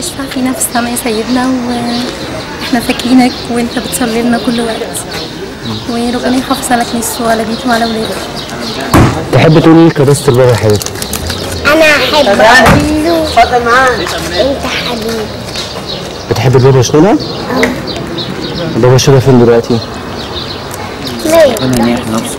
اشفع فينا في السماء يا سيدنا واحنا فاكرينك وانت بتصلي لنا كل وقت وربنا يحافظ على كنيسته وعلى بيته وعلى ولاده تحب تقول ايه لكراسة البابا يا حبيبتي؟ انا احب اقول له انت حبيبي بتحب البابا شنودة؟ البابا شنودة فين دلوقتي؟ ليه ربنا يريح نفسه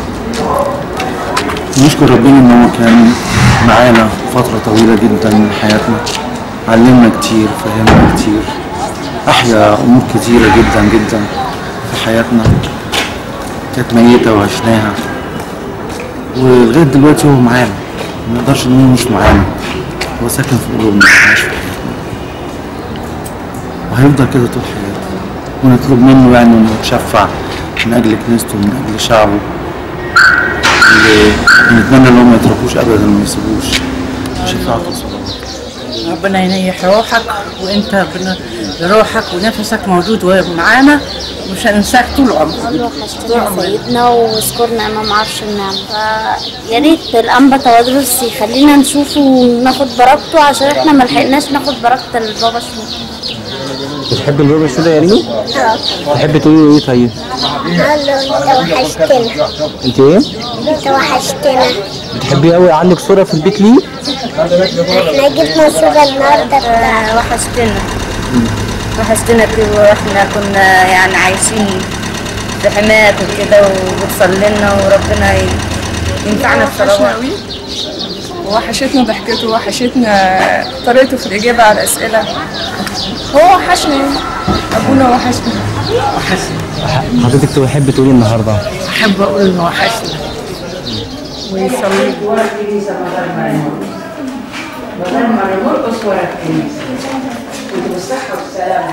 نشكر ربنا ان هو كان معانا فترة طويلة جدا من حياتنا علمنا كتير فهمنا كتير أحيا أمور كتيرة جدا جدا في حياتنا كانت ميتة وعشناها ولغاية دلوقتي هو معانا ما نقدرش نقول مش معانا هو ساكن في قلوبنا عايش في حياتنا وهيفضل كده طول حياته ونطلب منه يعني انه يتشفع من اجل كنيسته ومن اجل شعبه اللي نتمنى انهم ما يتركوش ابدا وما يسيبوش شفاعته وصلاته ربنا ينيح روحك وانت ربنا روحك ونفسك موجود معانا ومش هننساك طول عمرك وحشتنا سيدنا واذكرنا امام عرش النعم فيا ريت الانبا توادرس يخلينا نشوفه وناخد بركته عشان احنا ما لحقناش ناخد بركه البابا شنو بتحب البابا شنودة يا ريمو؟ تحب تقولي له ايه طيب؟ قال له انت وحشتنا انت ايه؟ انت وحشتنا بتحبي قوي عندك صورة في البيت ليه؟ احنا جبنا صورة النهارده بتاع وحشتنا وحشتنا كتير واحنا كنا يعني عايشين في حماية وكده وبتصلي لنا وربنا ي- ينفعنا وحشنا بصلوات قوي وحشتنا ضحكته وحشتنا طريقته في الإجابة على الأسئلة هو وحشنا أبونا وحشنا حضرتك تحب تقولي النهارده احب اقول انه وحشنا ويصلي بدل ما نرقص ورا الكنيسه كنت بالصحه والسلامه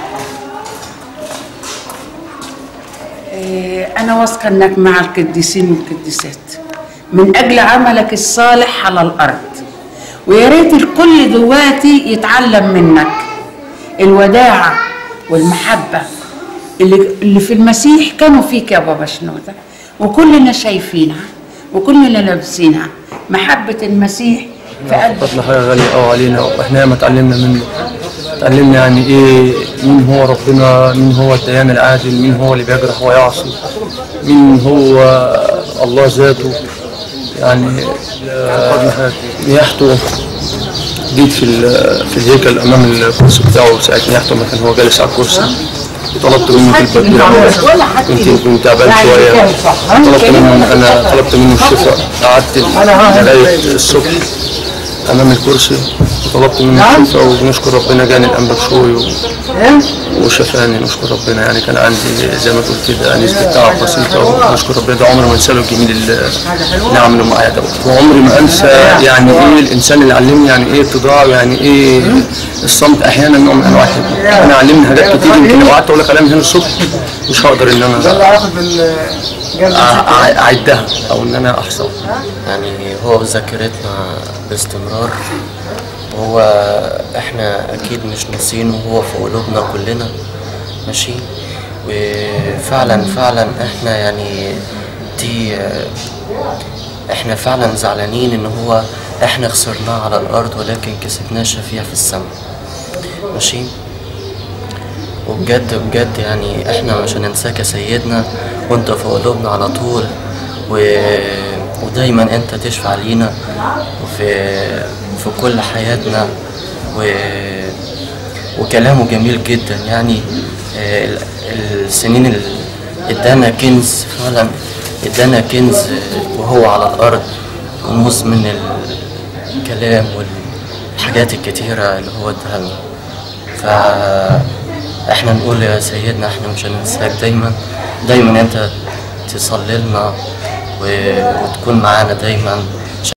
إيه، أنا واثقة إنك مع القديسين والقديسات من أجل عملك الصالح على الأرض ويا ريت الكل دلوقتي يتعلم منك الوداعة والمحبة اللي, اللي في المسيح كانوا فيك يا بابا شنودة وكلنا شايفينها وكلنا لابسينها محبة المسيح في قلبك فضل حاجة غالية اه علينا واحنا ياما اتعلمنا منه اتعلمنا يعني ايه مين هو ربنا مين هو الديان العادل مين هو اللي بيجرح ويعصي مين هو الله ذاته يعني آه، نياحته جيت في ال- في الهيكل امام الكرسي بتاعه ساعه نياحته لما كان هو جالس على الكرسي وطلبت منه طلبة كبيرة كنت يمكن تعبان شوية طلبت منه أنا طلبت منه الشفاء قعدت لغاية الصبح أمام الكرسي وطلبت منه الشفاء وبنشكر ربنا جاني الأنبا شوي و- وشفاني نشكر ربنا يعني كان عندي زي ما تقول كده نسبة تعب بسيطة ونشكر ربنا ده عمري ما انسى له الجميل اللي اللي عمله معايا ده وعمري ما انسى يعني ايه الانسان اللي علمني يعني ايه اتضاع ويعني ايه الصمت احيانا نوع من انواع الحكمه انا علمني حاجات كتير يمكن لو قعدت اقول لك عليها من هنا الصبح مش هقدر ان انا أع- أع- اعدها او ان انا احصل يعني هو ذاكرتنا باستمرار وهو احنا اكيد مش ناسينه وهو في قلوبنا كلنا ماشي وفعلا فعلا احنا يعني دي احنا فعلا زعلانين ان هو احنا خسرناه على الارض ولكن كسبناه شفيع في السماء ماشي وبجد بجد يعني احنا مش هننساك يا سيدنا وانت في قلوبنا على طول و... ودايما انت تشفع لينا وفي في كل حياتنا و... وكلامه جميل جدا يعني آه، ال- السنين اللي ادانا كنز فعلا ادانا كنز آه، وهو على الارض كنوز من الكلام والحاجات الكتيرة اللي هو اداها لنا فاحنا نقول يا سيدنا احنا مش هننساك دايما دايما انت تصلي لنا و- وتكون معانا دايما